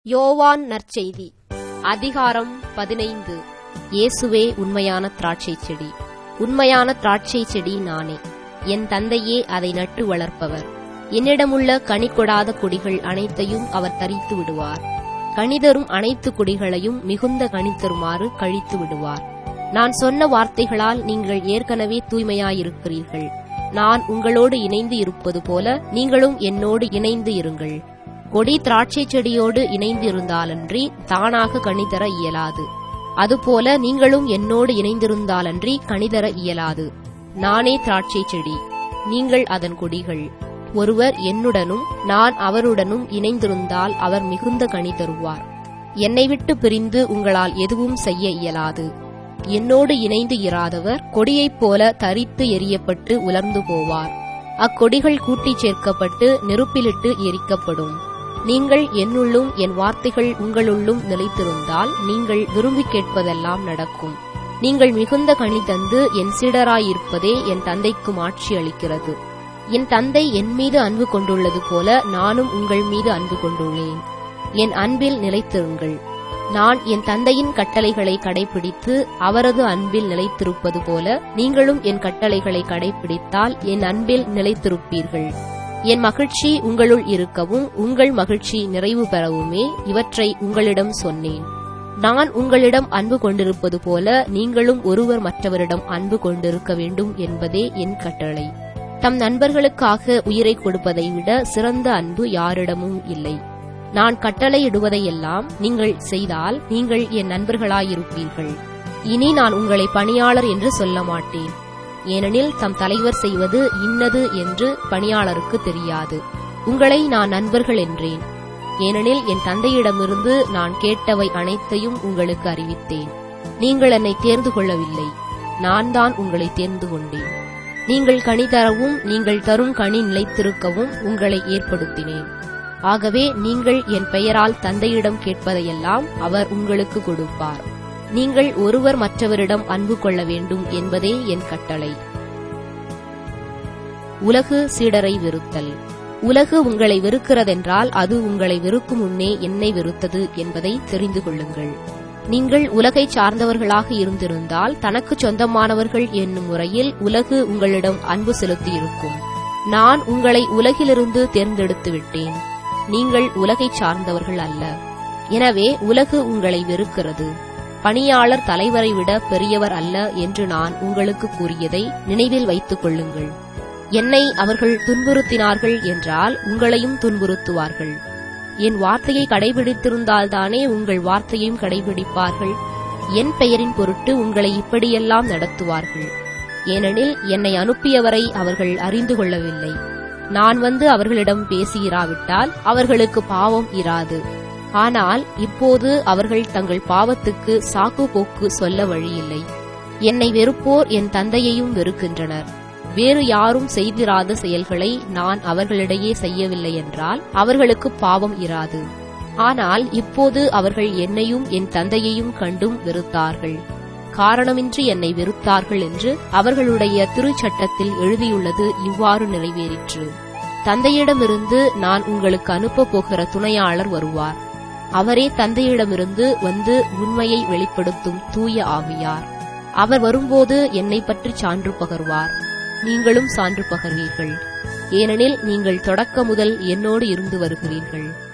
யோவான் நற்செய்தி அதிகாரம் பதினைந்து இயேசுவே உண்மையான திராட்சை செடி உண்மையான திராட்சை செடி நானே என் தந்தையே அதை நட்டு வளர்ப்பவர் என்னிடமுள்ள கனி கொடாத கொடிகள் அனைத்தையும் அவர் தரித்து விடுவார் கனிதரும் அனைத்து கொடிகளையும் மிகுந்த கனி தருமாறு கழித்து விடுவார் நான் சொன்ன வார்த்தைகளால் நீங்கள் ஏற்கனவே தூய்மையாயிருக்கிறீர்கள் நான் உங்களோடு இணைந்து இருப்பது போல நீங்களும் என்னோடு இணைந்து இருங்கள் கொடி திராட்சை செடியோடு இணைந்து இருந்தாலன்றி தானாக கனிதர இயலாது அதுபோல நீங்களும் என்னோடு இணைந்திருந்தாலன்றி கனிதர இயலாது நானே திராட்சை செடி நீங்கள் அதன் கொடிகள் ஒருவர் என்னுடனும் நான் அவருடனும் இணைந்திருந்தால் அவர் மிகுந்த கனி தருவார் என்னை விட்டு பிரிந்து உங்களால் எதுவும் செய்ய இயலாது என்னோடு இணைந்து இராதவர் கொடியைப் போல தரித்து எரியப்பட்டு உலர்ந்து போவார் அக்கொடிகள் கூட்டிச் சேர்க்கப்பட்டு நெருப்பிலிட்டு எரிக்கப்படும் நீங்கள் என்னுள்ளும் என் வார்த்தைகள் உங்களுள்ளும் நிலைத்திருந்தால் நீங்கள் விரும்பி கேட்பதெல்லாம் நடக்கும் நீங்கள் மிகுந்த கனி தந்து என் சீடராயிருப்பதே என் தந்தைக்கு ஆட்சி அளிக்கிறது என் தந்தை என் மீது அன்பு கொண்டுள்ளது போல நானும் உங்கள் மீது அன்பு கொண்டுள்ளேன் என் அன்பில் நிலைத்திருங்கள் நான் என் தந்தையின் கட்டளைகளை கடைபிடித்து அவரது அன்பில் நிலைத்திருப்பது போல நீங்களும் என் கட்டளைகளை கடைபிடித்தால் என் அன்பில் நிலைத்திருப்பீர்கள் என் மகிழ்ச்சி உங்களுள் இருக்கவும் உங்கள் மகிழ்ச்சி நிறைவு பெறவுமே இவற்றை உங்களிடம் சொன்னேன் நான் உங்களிடம் அன்பு கொண்டிருப்பது போல நீங்களும் ஒருவர் மற்றவரிடம் அன்பு கொண்டிருக்க வேண்டும் என்பதே என் கட்டளை தம் நண்பர்களுக்காக உயிரை கொடுப்பதை விட சிறந்த அன்பு யாரிடமும் இல்லை நான் கட்டளையிடுவதையெல்லாம் நீங்கள் செய்தால் நீங்கள் என் நண்பர்களாயிருப்பீர்கள் இனி நான் உங்களை பணியாளர் என்று சொல்ல மாட்டேன் ஏனெனில் தம் தலைவர் செய்வது இன்னது என்று பணியாளருக்கு தெரியாது உங்களை நான் நண்பர்கள் என்றேன் ஏனெனில் என் தந்தையிடமிருந்து நான் கேட்டவை அனைத்தையும் உங்களுக்கு அறிவித்தேன் நீங்கள் என்னை தேர்ந்து கொள்ளவில்லை நான் தான் உங்களை தேர்ந்து கொண்டேன் நீங்கள் கனி தரவும் நீங்கள் தரும் கனி நிலைத்திருக்கவும் உங்களை ஏற்படுத்தினேன் ஆகவே நீங்கள் என் பெயரால் தந்தையிடம் கேட்பதையெல்லாம் அவர் உங்களுக்கு கொடுப்பார் நீங்கள் ஒருவர் மற்றவரிடம் அன்பு கொள்ள வேண்டும் என்பதே என் கட்டளை உலகு சீடரை வெறுத்தல் உலகு உங்களை வெறுக்கிறதென்றால் அது உங்களை வெறுக்கும் முன்னே என்னை வெறுத்தது என்பதை தெரிந்து கொள்ளுங்கள் நீங்கள் உலகை சார்ந்தவர்களாக இருந்திருந்தால் தனக்கு சொந்தமானவர்கள் என்னும் முறையில் உலகு உங்களிடம் அன்பு செலுத்தியிருக்கும் நான் உங்களை உலகிலிருந்து தேர்ந்தெடுத்து விட்டேன் நீங்கள் உலகை சார்ந்தவர்கள் அல்ல எனவே உலகு உங்களை வெறுக்கிறது பணியாளர் தலைவரை விட பெரியவர் அல்ல என்று நான் உங்களுக்கு கூறியதை நினைவில் வைத்துக் கொள்ளுங்கள் என்னை அவர்கள் துன்புறுத்தினார்கள் என்றால் உங்களையும் துன்புறுத்துவார்கள் என் வார்த்தையை கடைபிடித்திருந்தால்தானே உங்கள் வார்த்தையையும் கடைபிடிப்பார்கள் என் பெயரின் பொருட்டு உங்களை இப்படியெல்லாம் நடத்துவார்கள் ஏனெனில் என்னை அனுப்பியவரை அவர்கள் அறிந்து கொள்ளவில்லை நான் வந்து அவர்களிடம் பேசியிராவிட்டால் அவர்களுக்கு பாவம் இராது ஆனால் இப்போது அவர்கள் தங்கள் பாவத்துக்கு சாக்கு போக்கு சொல்ல வழியில்லை என்னை வெறுப்போர் என் தந்தையையும் வெறுக்கின்றனர் வேறு யாரும் செய்திராத செயல்களை நான் அவர்களிடையே செய்யவில்லை என்றால் அவர்களுக்கு பாவம் இராது ஆனால் இப்போது அவர்கள் என்னையும் என் தந்தையையும் கண்டும் வெறுத்தார்கள் காரணமின்றி என்னை வெறுத்தார்கள் என்று அவர்களுடைய திருச்சட்டத்தில் எழுதியுள்ளது இவ்வாறு நிறைவேறிற்று தந்தையிடமிருந்து நான் உங்களுக்கு அனுப்பப் போகிற துணையாளர் வருவார் அவரே தந்தையிடமிருந்து வந்து உண்மையை வெளிப்படுத்தும் தூய ஆவியார் அவர் வரும்போது என்னை பற்றி சான்று பகர்வார் நீங்களும் சான்று பகர்வீர்கள் ஏனெனில் நீங்கள் தொடக்க முதல் என்னோடு இருந்து வருகிறீர்கள்